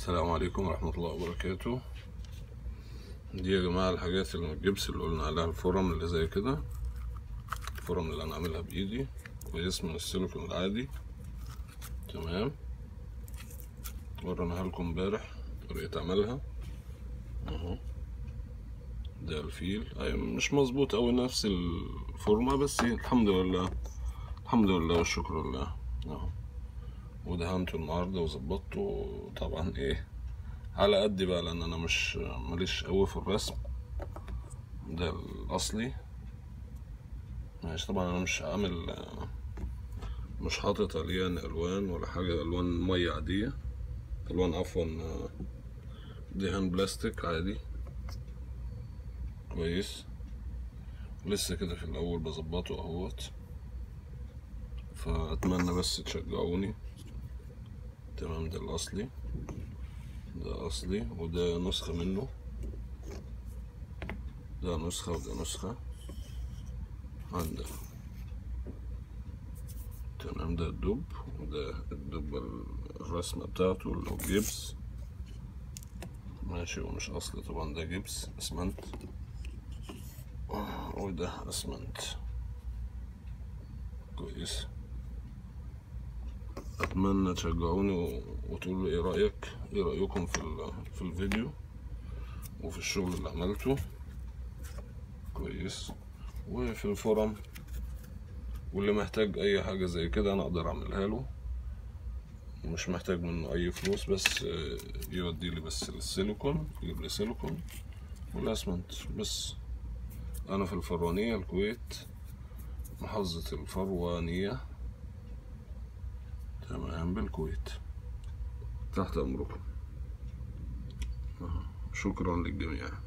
السلام عليكم ورحمة الله وبركاته دي يا جماعة الحاجات اللي من الجبس اللي قلنا عليها الفرم اللي زي كده الفرم اللي انا عاملها بايدي كويس من السيليكون العادي تمام وريناها لكم امبارح طريقة عملها اهو ده الفيل أي مش مظبوط اوي نفس الفورمة بس الحمد لله الحمد لله والشكر لله اهو ودهنته النهارده وظبطته طبعا ايه على قدي بقى لان انا مش ماليش قوي في الرسم ده الاصلي ماشي طبعا انا مش عامل مش حاطط عليه الوان ولا حاجه الوان ميه عاديه الوان عفوا دهان بلاستيك عادي كويس لسه كده في الاول بظبطه اهوت فاتمنى بس تشجعوني تمام ده الاصلي ده اصلي وده نسخة منه ده نسخة وده نسخة عندنا تمام ده الدب وده الدب الرسمة بتاعته اللي هو جبس ماشي ومش اصلي طبعا ده جبس اسمنت وده اسمنت كويس اتمنى تشجعوني وتقولوا ايه رايك ايه رايكم في في الفيديو وفي الشغل اللي عملته كويس وفي الفورم واللي محتاج اي حاجه زي كده انا اقدر اعملها له مش محتاج منه اي فلوس بس يودي لي بس السيليكون يجيب لي سيليكون والاسمنت بس انا في الفروانيه الكويت محافظه الفروانيه تمام بالكويت تحت أمركم شكرا للجميع